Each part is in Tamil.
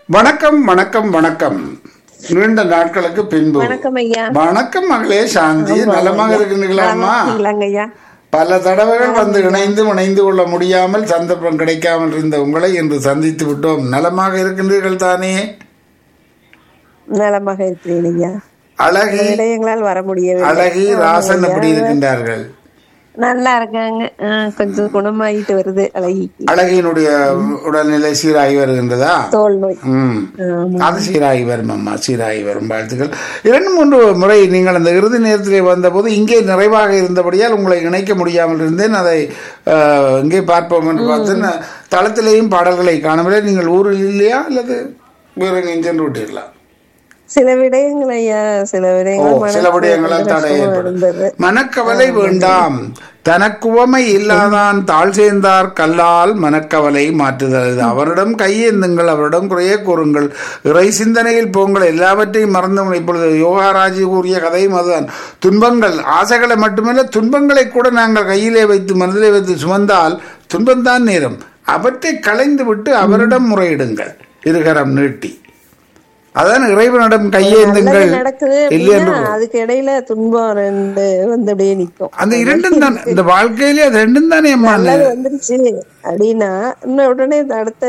வணக்கம் வணக்கம் வணக்கம் நீண்ட நாட்களுக்கு பின்பு வணக்கம் ஐயா வணக்கம் மகளே சாந்தி நலமாக இருக்கின்றீங்களாம்மா இருக்கீங்களாங்க ஐயா பல தடவைகள் வந்து இணைந்து இணைந்து கொள்ள முடியாமல் சந்தர்ப்பம் கிடைக்காமல் இருந்த உங்களை இன்று சந்தித்து விட்டோம் நலமாக இருக்கின்றீர்கள் தானே நலமாக இருக்கிறேன் ஐயா அழகி விடயங்களால் வர முடியவில்லை அழகி ராசன் எப்படி இருக்கின்றார்கள் நல்லா இருக்காங்க ஆ, கொஞ்சம் குணமாயிட்டு வருது அழகி அழகியினுடைய உடல்நிலை சீராகி வருகின்றதா தோல் நோய் ம் ஆமா. அது சீராகி வரும் அம்மா சீராகி வரும் வாழ்த்துக்கள் இரண்டு மூன்று முறை நீங்கள் அந்த இறுதி நேரத்திலே வந்தபோது இங்கே நிறைவாக இருந்தபடியால் உங்களை இணைக்க முடியாமல் இருந்தேன் அதை அஹ், இங்கே பார்ப்போம் என்று பார்த்தேன் தளத்திலேயும் பாடல்களை காணவில்லை நீங்கள் ஊரில் இல்லையா அல்லது வேற எங்கேயும் சென்று விட்டீர்களா சில விடயங்கள் ஐயா சில ஓ விடயங்கள் சில மனசுக்கு விடயங்களால் கொஞ்சம் தடை கஷ்டமா ஏற்படும் இருந்தது மனக்கவலை வேண்டாம் தனக்குவமை இல்லாதான் தாழ் சேர்ந்தார் கல்லால் மனக்கவலை மாற்றுதல் இது அவரிடம் கையேந்துங்கள் அவரிடம் குறைய கூறுங்கள் இறை சிந்தனையில் போங்கள் எல்லாவற்றையும் மறந்து இப்பொழுது யோகாராஜி கூறிய கதையும் அதுதான் துன்பங்கள் ஆசைகளை மட்டுமல்ல துன்பங்களை கூட நாங்கள் கையிலே வைத்து மனதிலே வைத்து சுமந்தால் துன்பம்தான் நேரம் அவற்றை களைந்து விட்டு அவரிடம் முறையிடுங்கள் இருகரம் நீட்டி அதான் இறைவனிடம் கையேந்துங்கள் நல்லது நடக்குது இல்லை அப்படின்னா என்று அதுக்கு இடையில துன்பம் ரெண்டு வந்து அப்படியே நிக்கும் அந்த இரண்டும் தான் இந்த வாழ்க்கையிலே அது ரெண்டும் தானே அம்மா நல்லது வந்துருச்சு அப்படின்னா இன்னும் உடனே அடுத்த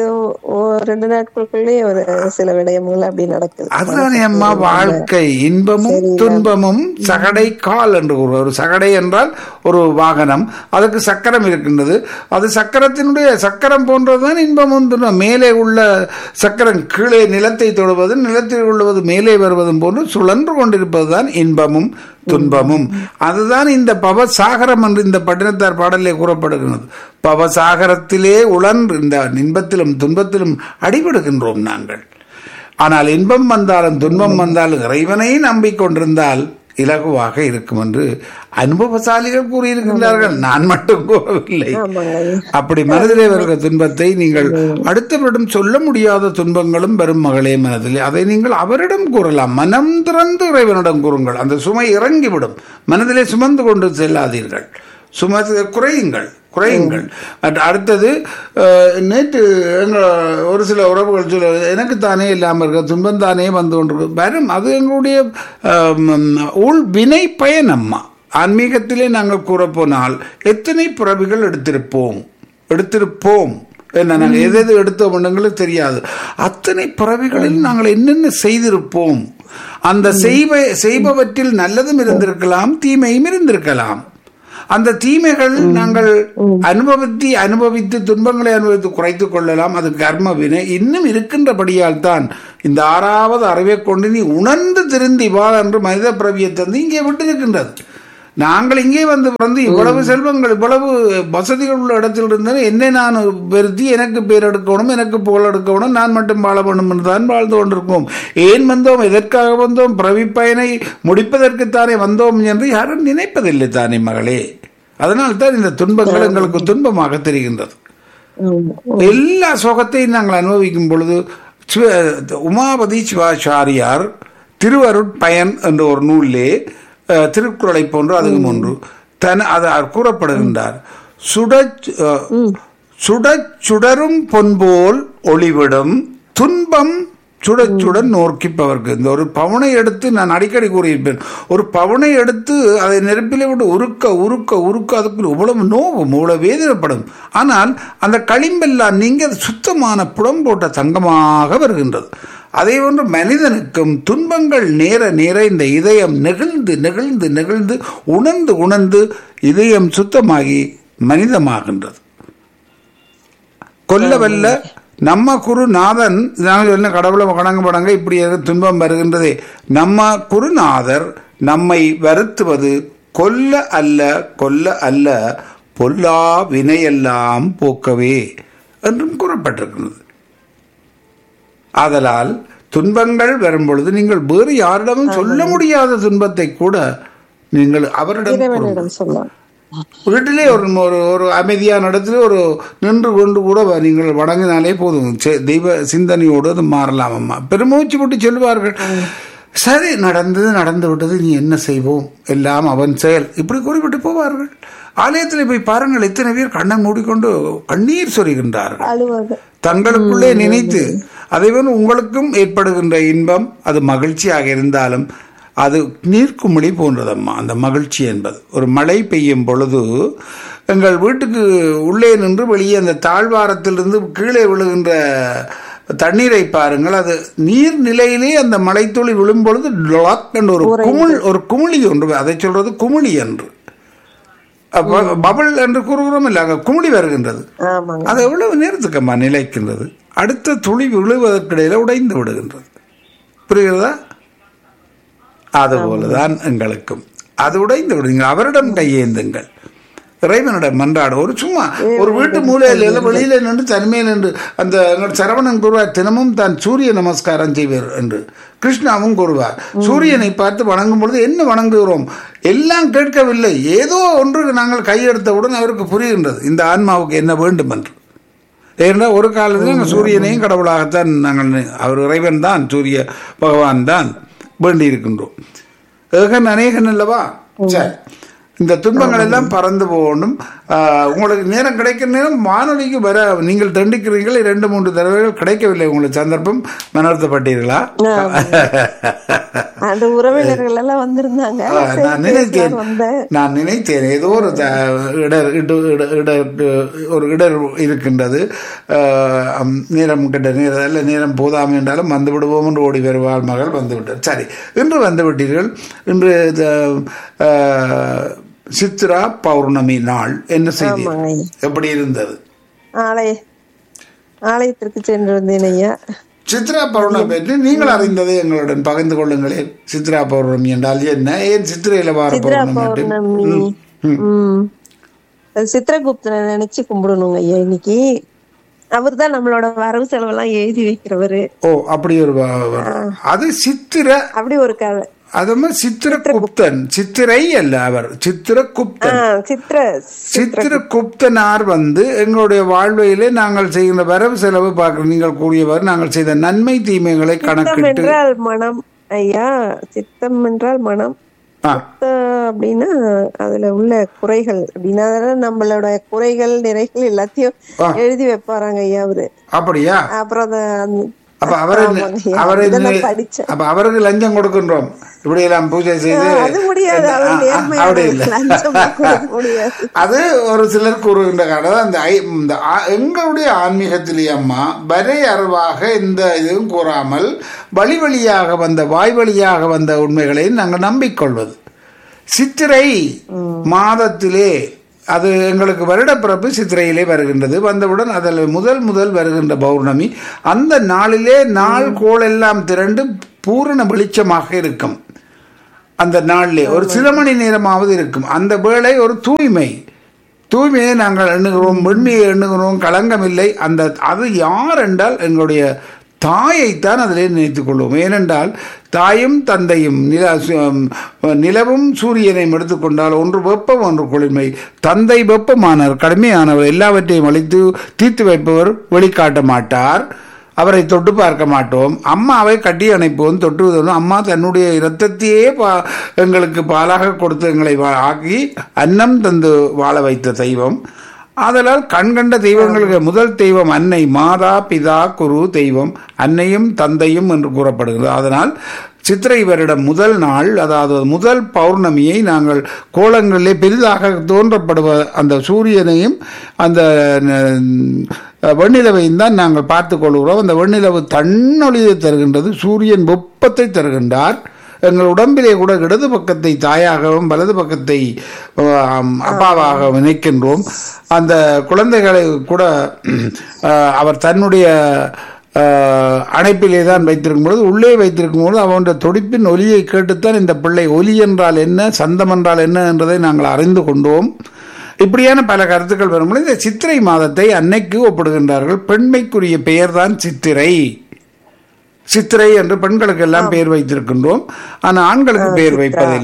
ஒரு ரெண்டு நாட்களுக்குள்ளேயே ஒரு சில விடயங்கள் அப்படி நடக்குது அதுதானே அம்மா வாழ்க்கை இன்பமும் துன்பமும் சகடை கால் என்று கூறுவார் ஒரு சகடை என்றால் ஒரு வாகனம் அதுக்கு சக்கரம் இருக்கின்றது அது சக்கரத்தினுடைய சக்கரம் போன்றதுதான் இன்பமும் துன்பம் மேலே உள்ள சக்கரம் கீழே நிலத்தை தொடுவது நிலத்தில் உள்ளது மேலே வருவதும் போன்று சுழன்று கொண்டிருப்பதுதான் இன்பமும் துன்பமும் அதுதான் இந்த பவசாகரம் என்று இந்த பட்டினத்தார் பாடலிலே கூறப்படுகிறது பவசாகரத்திலே உழன்று இந்த இன்பத்திலும் துன்பத்திலும் அடிபடுகின்றோம் நாங்கள் ஆனால் இன்பம் வந்தாலும் துன்பம் வந்தாலும் இறைவனை நம்பிக்கொண்டிருந்தால் இலகுவாக இருக்கும் என்று அனுபவசாலிகள் கூறியிருக்கின்றார்கள் நான் மட்டும் கூறவில்லை ஆமாங்க ஐயா. அப்படி மனதிலே வருகிற துன்பத்தை நீங்கள் அடுத்தவரிடம் சொல்ல முடியாத துன்பங்களும் வரும் மகளே மனதிலே அதை நீங்கள் அவரிடம் கூறலாம் மனம் திறந்து இறைவனிடம் கூறுங்கள் அந்த சுமை இறங்கிவிடும் மனதிலே சுமந்து கொண்டு செல்லாதீர்கள் சும குறையுங்கள் குறையுங்கள் அட்- அடுத்தது அஹ், நேற்று எங்கள் ஒரு சில உறவுகள் சொல்ல எனக்கு தானே இல்லாமல் இருக்க துன்பம் தானே வந்து கொண்டிருக்கு வரும் அது எங்களுடைய அஹ், ம், உள் வினை பயனம்மா ஆன்மீகத்திலே நாங்கள் கூறப்போனால் எத்தனை பிறவிகள் எடுத்திருப்போம் எடுத்திருப்போம் என்ன நாங்கள் எது எது எடுத்தோம் எங்களுக்கு தெரியாது அத்தனை பிறவிகளில் நாங்கள் என்னென்ன செய்திருப்போம் அந்த செய்வ செய்பவற்றில் நல்லதும் இருந்திருக்கலாம் தீமையும் இருந்திருக்கலாம் அந்த தீமைகள் நாங்கள் அனுபவித்து அனுபவித்து துன்பங்களை அனுபவித்து குறைத்துக் கொள்ளலாம் அது கர்ம வினை இன்னும் இருக்கின்றபடியால் தான் இந்த ஆறாவது அறிவை கொண்டு நீ உணர்ந்து திருந்தி வா என்று மனித பிரவியை தந்து இங்கே விட்டிருக்கின்றது நாங்கள் இங்கே வந்து பிறந்து இவ்வளவு செல்வங்கள் இவ்வளவு வசதிகள் உள்ள இடத்தில் இருந்தேன் என்னை நான் பெருத்தி எனக்கு பேர் எடுக்கணும் எனக்கு புகழ் எடுக்கணும் நான் மட்டும் வாழ வேண்டும் என்று தான் வாழ்ந்து கொண்டிருக்கோம் ஏன் வந்தோம் எதற்காக வந்தோம் பிறவி பயனை முடிப்பதற்குத்தானே வந்தோம் என்று யாரும் நினைப்பதில்லை தானே மகளே அதனால் தான் இந்த துன்பங்கள் எங்களுக்கு துன்பமாக தெரிகின்றது ஆமா. எல்லா சுகத்தையும் நாங்கள் அனுபவிக்கும் பொழுது சிவ- உமாபதி சிவாச்சாரியார் திருவருட்பயன் என்ற ஒரு நூலிலே அஹ், திருக்குறளை போன்று அதுவும் ஒன்று தன அது அவர் கூறப்படுகின்றார் சுட சுடச் சுடரும் பொன்போல் ஒளிவிடும் துன்பம் சுடச் சுட நோக்கிப்பவர்க்கு இந்த ஒரு பவுனை எடுத்து நான் அடிக்கடி கூறியிருப்பேன் ஒரு பவுனை எடுத்து அதை நெருப்பிலே விட்டு உருக்க உருக்க உருக்க அதுக்கு இவ்வளவு நோவும் இவ்வளவு வேதனைப்படும் ஆனால் அந்த களிம்பெல்லாம் நீங்க அது சுத்தமான புடம் போட்ட தங்கமாக வருகின்றது அதே போன்று மனிதனுக்கும் துன்பங்கள் நேர நேர இந்த இதயம் நெகிழ்ந்து நெகிழ்ந்து நெகிழ்ந்து உணர்ந்து உணர்ந்து இதயம் சுத்தமாகி மனிதமாகின்றது கொல்லவல்ல நம்ம குருநாதன் நாங்கள் என்ன கடவுளை வணங்க வணங்க இப்படி எனக்கு துன்பம் வருகின்றதே நம்ம குருநாதர் நம்மை வருத்துவது கொல்ல அல்ல கொல்ல அல்ல பொல்லா வினையெல்லாம் போக்கவே என்றும் கூறப்பட்டிருக்கிறது ஆதலால் துன்பங்கள் வரும் பொழுது நீங்கள் வேறு யாரிடமும் சொல்ல முடியாத துன்பத்தை கூட நீங்கள் அவரிடம் கூறுங்கள். இறைவனிடம் சொல்லலாம் வீட்டிலே ஒரு ஒரு ஒரு அமைதியான இடத்துல ஒரு நின்று கொண்டு கூட வ- நீங்கள் வணங்கினாலே போதும் செ- தெய்வ சிந்தனையோடு அது மாறலாம் அம்மா பெருமூச்சு போட்டு சொல்லுவார்கள் சரி நடந்தது நடந்து விட்டது நீ என்ன செய்வோம் எல்லாம் அவன் செயல் இப்படி கூறிவிட்டு போவார்கள் ஆலயத்தில் போய் பாருங்கள் எத்தனை பேர் கண்ணை மூடிக்கொண்டு கண்ணீர் சொரிகின்றார்கள் அழுவாங்க தங்களுக்குள்ளே நினைத்து அதைவன் உங்களுக்கும் ஏற்படுகின்ற இன்பம் அது மகிழ்ச்சியாக இருந்தாலும் அது நீர்க்குமிழி போன்றதம்மா அந்த மகிழ்ச்சி என்பது ஒரு மழை பெய்யும் பொழுது எங்கள் வீட்டுக்கு உள்ளே நின்று வெளியே அந்த தாழ்வாரத்திலிருந்து கீழே விழுகின்ற தண்ணீரை பாருங்கள் அது நீர் நிலையிலே அந்த மழைத்துளி விழும் பொழுது டொலாக் என்று ஒரு குமிழ் ஒரு குமிழி ஒன்று அதை சொல்றது குமிழி என்று அப்ப பபிள் என்று கூறுகிறோம் இல்லை அங்க குமிழி வருகின்றது ஆமாங்க அது எவ்வளவு நேரத்துக்கம்மா நிலைக்கின்றது அடுத்த துளி விழுவதற்கிடையில உடைந்து விடுகின்றது புரிகிறதா அதுபோலதான் எங்களுக்கும் அது உடைந்து விடுங்க அவரிடம் கையேந்துங்கள் இறைவனிடம் மன்றாட ஒரு சும்மா ஒரு வீட்டு மூலையில இல்ல வெளியில நின்று தனிமையில் நின்று அந்த எங்கள் சரவணன் கூறுவார் தினமும் தான் சூரிய நமஸ்காரம் செய்வார் என்று கிருஷ்ணாவும் கூறுவார் சூரியனை பார்த்து வணங்கும் பொழுது என்ன வணங்குகிறோம் எல்லாம் கேட்கவில்லை ஏதோ ஒன்றுக்கு நாங்கள் கையெடுத்தவுடன் அவருக்கு புரிகின்றது இந்த ஆன்மாவுக்கு என்ன வேண்டும் என்று ஏன்னா ஒரு காலத்தில் நாங்கள் சூரியனையும் கடவுளாகத்தான் நாங்கள் நி- அவர் இறைவன் தான் சூரிய பகவான் தான் வேண்டி இருக்கின்றோம் ஏகன் அநேகன் அல்லவா சரி இந்த துன்பங்கள் எல்லாம் பறந்து போகணும் ஆஹ், உங்களுக்கு நேரம் கிடைக்கிற நேரம் வானொலிக்கு வர நீங்கள் தண்டிக்கிறீர்கள் இரண்டு மூன்று தடவைகள் கிடைக்கவில்லை உங்களுக்கு சந்தர்ப்பம் மனர்த்தப்பட்டீர்களா அந்த உறவினர்கள் எல்லாம் வந்திருந்தாங்க ஆ, சரி, நான் நினைத்தேன் பேசலாம்னு வந்தேன் நான் நினைத்தேன் ஏதோ ஒரு த- இடர் இடு இட- இடர் ஒரு இடர் இருக்கின்றது ஆ, அம், நேரம் கிட்ட நேரம் அல்ல நேரம் போதாமை என்றாலும் வந்து விடுவோம் என்று ஓடி வருவாள் மகள் வந்து விட்டார் சரி இன்று வந்து விட்டீர்கள் இன்று இந்த, ஆ, சித்ரா பௌர்ணமி நாள் என்ன செய்தி ஆமாங்க ஐயா. எப்படி இருந்தது ஆலய ஆலயத்திற்கு சென்று வந்தேன் ஐயா சித்ரா பௌர்ணமி பற்றி நீங்கள் அறிந்ததை எங்களுடன் பகிர்ந்து கொள்ளுங்களேன் சித்ரா பௌர்ணமி என்றால் என்ன ஏன் சித்திரையில வார சித்ரா பௌர்ணமி என்று? பௌர்ணமி ம் அது சித்திரகுப்தனை நினைச்சு கும்பிடணுங்க ஐயா இன்னைக்கு அவர் தான் நம்மளோட வரவு செலவெல்லாம் எழுதி வைக்கிறவரு ஓ அப்படி ஒரு வ- வ- அது சித்திர அப்படி ஒரு கதை அது மாதிரி சித்திரகுப்தன் சித்திரை அல்ல அவர் சித்திரகுப்தன் ஆஹ் சித்திர சித்திரகுப்தனார் வந்து எங்களுடைய வாழ்வையிலே நாங்கள் செய்கின்ற வரவு செலவு பார்க்க நீங்கள் கூறியவர் நாங்கள் செய்த நன்மை தீமைகளை சித்தம் கணக்கிட்டு என்றால் மனம் ஐயா சித்தம் என்றால் மனம் ஆ, சித்த அப்படின்னா அதுல உள்ள குறைகள் அப்படின்னா அதெல்லாம் நம்மளோட குறைகள் நிறைகள் எல்லாத்தையும் ஆ. எழுதி வைப்பாராங்க ஐயா அவரு அப்படியா அப்புறம் அத அந்த- அப்ப அவரை ஆமாங்க ஐயா. அவரை இதெல்லாம் படிச்சேன் அப்ப அவருக்கு லஞ்சம் கொடுக்கின்றோம் இப்படி எல்லாம் பூஜை செய்து அது முடியாது அவர் ஆ, ஆ, நேர்மையான அப்படி இல்லை லஞ்சம் கொடுக்க முடியாது அது ஒரு சிலர் கூறுகின்ற காரணம் அந்த ஐ- இந்த ஆ- எங்களுடைய ஆன்மீகத்திலே அம்மா வரையறவாக இந்த இதுவும் கூறாமல் வழி வழியாக வந்த வாய் வழியாக வந்த உண்மைகளை நாங்கள் நம்பிக்கொள்வது சித்திரை மாதத்திலே அது எங்களுக்கு வருடப்பிறப்பு சித்திரையிலே வருகின்றது வந்தவுடன் அதில் முதல் முதல் வருகின்ற பௌர்ணமி அந்த நாளிலே நாள் கோளெல்லாம் திரண்டு பூரண வெளிச்சமாக இருக்கும் அந்த நாளிலே ஒரு சில மணி நேரமாவது இருக்கும் அந்த வேளை ஒரு தூய்மை தூய்மையை நாங்கள் எண்ணுகிறோம் வெண்மையை எண்ணுகிறோம் களங்கமில்லை அந்த அது யார் என்றால் எங்களுடைய தாயைத்தான் அதிலே நினைத்துக் கொள்வோம் ஏனென்றால் தாயும் தந்தையும் நில சு- நிலவும் சூரியனையும் எடுத்துக்கொண்டால் ஒன்று வெப்பம் ஒன்று குளிர்மை தந்தை வெப்பமானவர் கடுமையானவர் எல்லாவற்றையும் அழித்து தீர்த்து வைப்பவர் வெளிக்காட்ட மாட்டார் அவரை தொட்டு பார்க்க மாட்டோம் அம்மாவை கட்டி அணைப்போம் தொட்டுவதும் அம்மா தன்னுடைய இரத்தத்தையே பா எங்களுக்கு பாலாக கொடுத்து எங்களை வா- ஆக்கி அன்னம் தந்து வாழ வைத்த தெய்வம் ஆதலால் கண்கண்ட தெய்வங்களுக்கு முதல் தெய்வம் அன்னை மாதா பிதா குரு தெய்வம் அன்னையும் தந்தையும் என்று கூறப்படுகிறது அதனால் சித்திரை வருடம் முதல் நாள் அதாவது முதல் பௌர்ணமியை நாங்கள் கோலங்களிலே பெரிதாக தோன்றப்படுவ அந்த சூரியனையும் அந்த ந- வெண்ணிலவையும் தான் நாங்கள் பார்த்து கொள்கிறோம் அந்த வெண்ணிலவு தன்னொழியை தருகின்றது சூரியன் வெப்பத்தை தருகின்றார் எங்கள் உடம்பிலே கூட இடது பக்கத்தை தாயாகவும் வலது பக்கத்தை ஆம், அப்பாவாகவும் நினைக்கின்றோம் அந்த குழந்தைகளை கூட அஹ், அவர் தன்னுடைய அஹ், அணைப்பிலே தான் வைத்திருக்கும் பொழுது உள்ளே வைத்திருக்கும் பொழுது அவனுடைய துடிப்பின் ஒலியை கேட்டுத்தான் இந்த பிள்ளை ஒலி என்றால் என்ன சந்தம் என்றால் என்ன என்றதை நாங்கள் அறிந்து கொண்டோம் இப்படியான பல கருத்துக்கள் வரும்பொழுது இந்த சித்திரை மாதத்தை அன்னைக்கு ஒப்பிடுகின்றார்கள் பெண்மைக்குரிய பெயர்தான் சித்திரை சித்திரை என்று பெண்களுக்கு எல்லாம் பெயர் வைத்திருக்கின்றோம் ஆனால் ஆண்களுக்கு பெயர் வைப்பதில்லை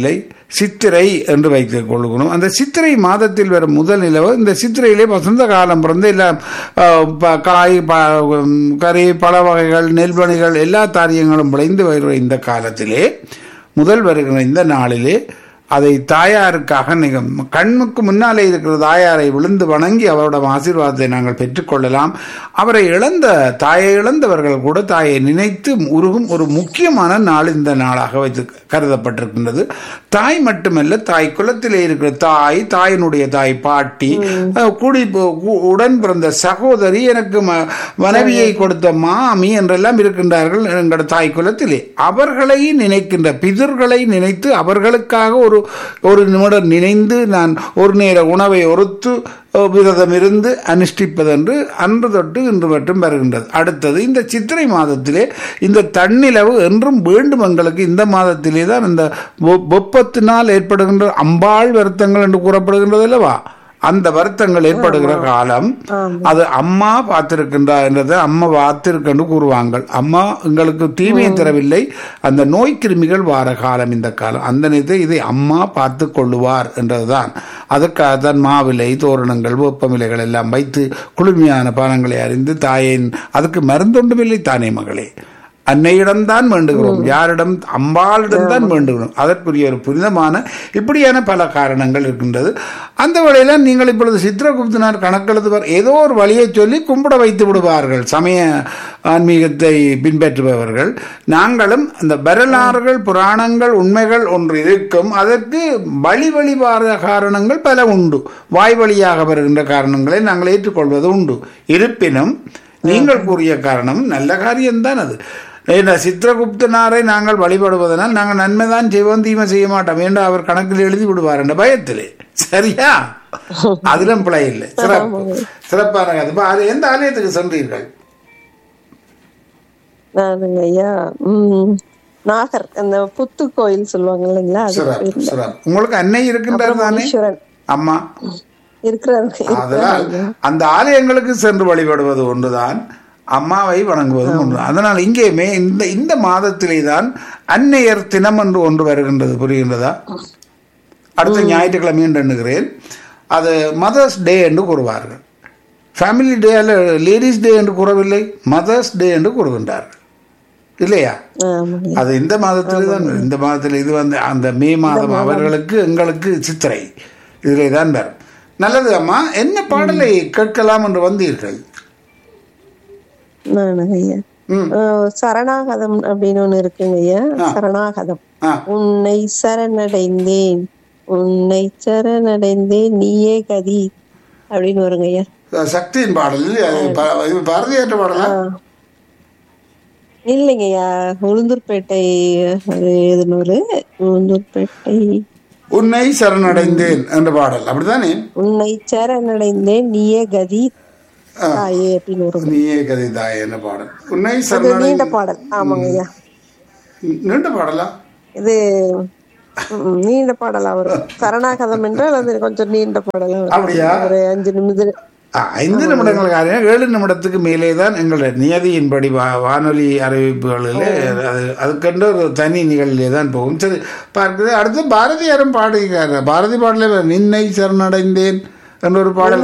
சித்திரை என்று வைத்துக் கொள்ளுகிறோம் அந்த சித்திரை மாதத்தில் வரும் முதல் நிலவு இந்த சித்திரையிலே வசந்த காலம் பிறந்து எல்லாம் அஹ், ப- காய் ப- உம், கறி பழ வகைகள் நெல்மணிகள் எல்லா தாரியங்களும் விளைந்து வருகிற இந்த காலத்திலே முதல் வருகிற இந்த நாளிலே அதை தாயாருக்காக நீங்கள் கண்ணுக்கு முன்னாலே இருக்கிற தாயாரை விழுந்து வணங்கி அவரோட ஆசீர்வாதத்தை நாங்கள் பெற்றுக்கொள்ளலாம் அவரை இழந்த தாயை இழந்தவர்கள் கூட தாயை நினைத்து உருகும் ஒரு முக்கியமான நாள் இந்த நாளாக வைத்து கருதப்பட்டிருக்கின்றது தாய் மட்டுமல்ல தாய் குலத்திலே இருக்கிற தாய் தாயினுடைய தாய் பாட்டி அஹ், கூடி போ- கூ- உடன் பிறந்த சகோதரி எனக்கு ம- மனைவியை கொடுத்த மாமி என்றெல்லாம் இருக்கின்றார்கள் எங்களோட தாய் குலத்திலே அவர்களை நினைக்கின்ற பிதர்களை நினைத்து அவர்களுக்காக ஒரு ஒரு நிமிடம் நினைந்து நான் ஒரு நேர உணவை ஒருத்து அஹ், விரதம் இருந்து அனுஷ்டிப்பதென்று அன்று தொட்டு இன்று மட்டும் வருகின்றது அடுத்தது இந்த சித்திரை மாதத்திலே இந்த தன்னிலவு என்றும் வேண்டும் எங்களுக்கு இந்த மாதத்திலே தான் இந்த வெ- வெப்பத்தினால் ஏற்படுகின்ற அம்பாள் வருத்தங்கள் என்று கூறப்படுகின்றது அல்லவா அந்த வருத்தங்கள் ஏற்படுகிற காலம் அது அம்மா பார்த்திருக்கின்றார் என்றதை அம்மா பார்த்திருக்கன்னு கூறுவாங்கள் அம்மா எங்களுக்கு தீமையை தரவில்லை அந்த நோய் கிருமிகள் வார காலம் இந்த காலம் அந்த நேரத்தை இதை அம்மா பார்த்து கொள்ளுவார் என்றதுதான் அதுக்காக தான் மாவிலை தோரணங்கள் வேப்பமிலைகள் எல்லாம் வைத்து குளுமையான பானங்களை அறிந்து தாயின் அதுக்கு மருந்தொண்டுமில்லை தானே மகளே அன்னையிடம்தான் வேண்டுகிறோம் யாரிடம் அம்பாளிடம்தான் வேண்டுகிறோம் அதற்குரிய ஒரு புனிதமான இப்படியான பல காரணங்கள் இருக்கின்றது அந்த வழியில நீங்கள் இப்பொழுது சித்திரகுப்தனார் கணக்கெழுதுவர் ஏதோ ஒரு வழியை சொல்லி கும்பிட வைத்து விடுவார்கள் சமய ஆன்மீகத்தை பின்பற்றுபவர்கள் நாங்களும் அந்த வரலாறுகள் புராணங்கள் உண்மைகள் ஒன்று இருக்கும் அதற்கு வழி வழிவார காரணங்கள் பல உண்டு வாய் வழியாக வருகின்ற காரணங்களை நாங்கள் ஏற்றுக்கொள்வது உண்டு இருப்பினும் நீங்கள் கூறிய காரணம் நல்ல காரியம்தான் அது ஏன்னா சித்திரகுப்தனாரை நாங்கள் வழிபடுவதனால் நாங்கள் நன்மைதான் செய்வோம் தீமை செய்ய மாட்டோம் என்று அவர் கணக்கில் எழுதி விடுவார் என்ற பயத்திலே சரியா அதிலும் பிழை இல்லை சிறப்பு சிறப்பான கதை இப்ப அது எந்த ஆலயத்துக்கு சென்றீர்கள் நானுங்க ஐயா உம் நாகர் அந்த புத்து கோயில் சொல்லுவாங்க இல்லைங்களா அது சிறப்பு சிறப்பு உங்களுக்கு அன்னை இருக்கின்றார் தானே ஈஸ்வரன் அம்மா இருக்கிறாரு அதனால் அந்த ஆலயங்களுக்கு சென்று வழிபடுவது ஒன்றுதான் அம்மாவை வணங்குவதும் ஒன்று அதனால் இங்கேயுமே இந்த இந்த மாதத்திலே தான் அன்னையர் தினம் என்று ஒன்று வருகின்றது புரிகின்றதா அடுத்த ஞாயிற்றுக்கிழமை என்று எண்ணுகிறேன் அது மதர்ஸ் டே என்று கூறுவார்கள் ஃபேமிலி டே அல்ல லேடிஸ் டே என்று கூறவில்லை மதர்ஸ் டே என்று கூறுகின்றார்கள் இல்லையா ஆமாங்க அது இந்த மாதத்திலே தான் வரும். இந்த மாதத்தில் இது வந்து அந்த மே மாதம் அவர்களுக்கு எங்களுக்கு சித்திரை இதிலே தான் வரும் நல்லது அம்மா என்ன பாடலை கேட்கலாம் என்று வந்தீர்கள் நானுங்க ஐயா ம். அஹ் சரணாகதம் அப்படின்னு ஒண்ணு இருக்குங்க ஐயா சரணாகதம் ஆ உன்னை சரணடைந்தேன் உன்னை சரணடைந்தேன் நீயே கதி அப்படின்னு வருங்க ஐயா சக்தியின் பாடல் இல்லையா அது பா- இது பாரதியாற்ற பாடலா இல்லைங்கய்யா உளுந்தூர்பேட்டை அது எழுதுனூரு உளுந்தூர்பேட்டை உன்னை சரணடைந்தேன் என்ற பாடல் அப்படித்தானே உன்னை சரணடைந்தேன் நீயே கதி தாயே அப்படின்னு வரும் நீயே கதை தாய் என்ன பாடல் உன்னை அது சரணடை நீண்ட பாடல் ஆமாங்க ஐயா நீண்ட பாடலா இது ம், நீண்ட பாடலா வரும் சரணாகதம் என்றால் அது கொஞ்சம் நீண்ட பாடலா வரும் அப்படியா ஒரு அஞ்சு நிமிடம் ஆ, ஐந்து நிமிடங்கள் காரியம் ஏழு நிமிடத்துக்கு மேலே தான் எங்களுடைய நியதியின்படி வா வானொலி அறிவிப்புகளில் அது அதுக்கென்று ஒரு தனி நிகழ்ச்சியே தான் போகும் சரி பார்க்குது அடுத்து பாரதியாரும் பாடுகிறார் பாரதி பாடல நின்னை சரணடைந்தேன் என்ற ஒரு பாடல்